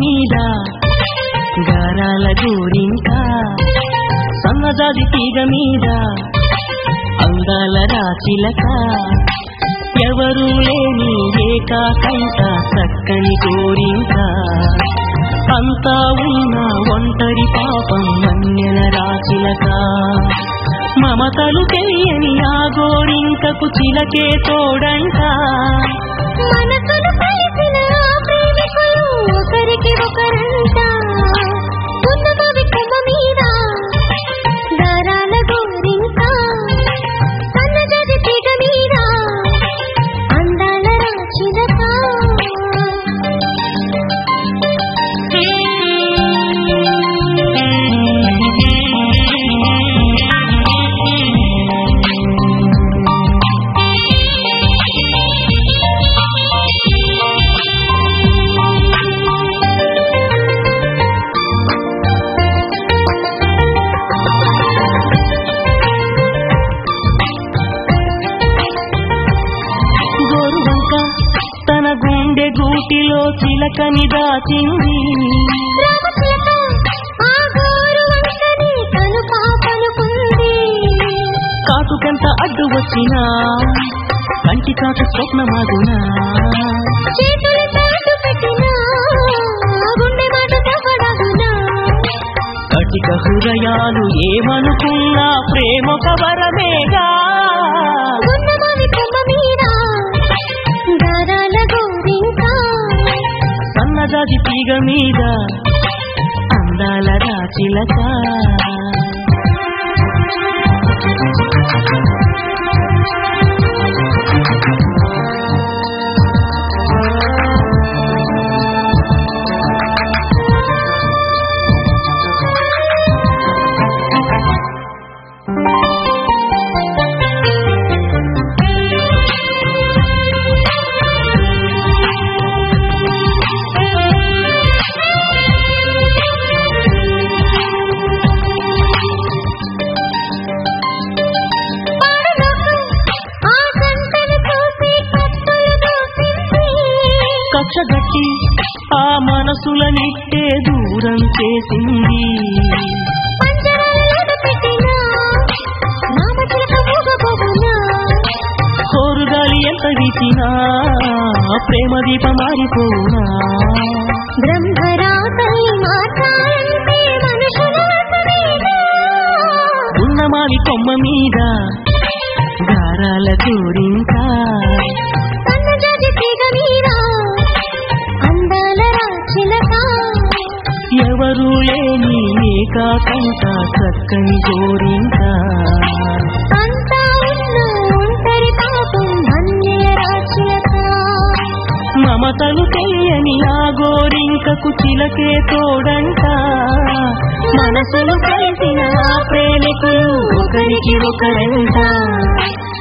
మీద గారాల గోరింక సన్నజాజి తీగ మీద అందాల రాచిలక ఎవరు లేని ఏకాకంట చక్కని గోరింక అంతా ఉన్న ఒంటరి పాపం మన్యల రాచిలక మమతలు తెలియని ఆ గోరింకకు చిలకే తోడంట మనసులు కలిసిన ఆ ప్రేమికులు ఒకరికి ఒకరంట ఉన్నమవి కొమ్మ మీద దారాల గోరింక సన్నజాజి తీగ మీద అందాల రాచిలక గోరువంక తన గుండె గూటిలో చిలకని దాచింది రామచిలక ఆ గోరు వంకని కను పాపనుకుంది కాటుకెంత అడ్డు వచ్చినా కంటి కాటు స్వప్నమాగునా చేతులు తాటు పెట్టినా గుండె మాట తప్పడగునా కటిక హృదయాలు ఏమనుకున్నా ప్రేమొక వరమేగా ఉన్నమవి కొమ్మ మీద దారాల గోరింక సన్నజాజి తీగ మీద అందాల రాచిలక ఆ కంటను చూసి కత్తులు దూసింది కచ్చగట్టి ఆ మనసులనిట్టే దూరం చేసింది పంజరాలలో పెట్టినా నామచిలక మూగబోవునా కోరుగాలి ఎంత వీచినా ప్రేమ దీపం మారిపోనా బ్రహ్మరాతని మాట్లాడంటే మనుషుల వశమేనా? ఉన్నమావి కొమ్మ మీద గారాల గోరింక సన్నజాజి తీగ మీద అందాల రాచిలక ఎవరు లేని ఏకాకంట చక్కని గోరింక అంతా ఉన్న ఒంటరి పాపం మన్యల రాచిలక మమతలు తెలియని ఆ గోరింకకు చిలకే తోడంట మనసులు కలిసిన ఆ ప్రేమికులు ఒకరికి ఒకరంట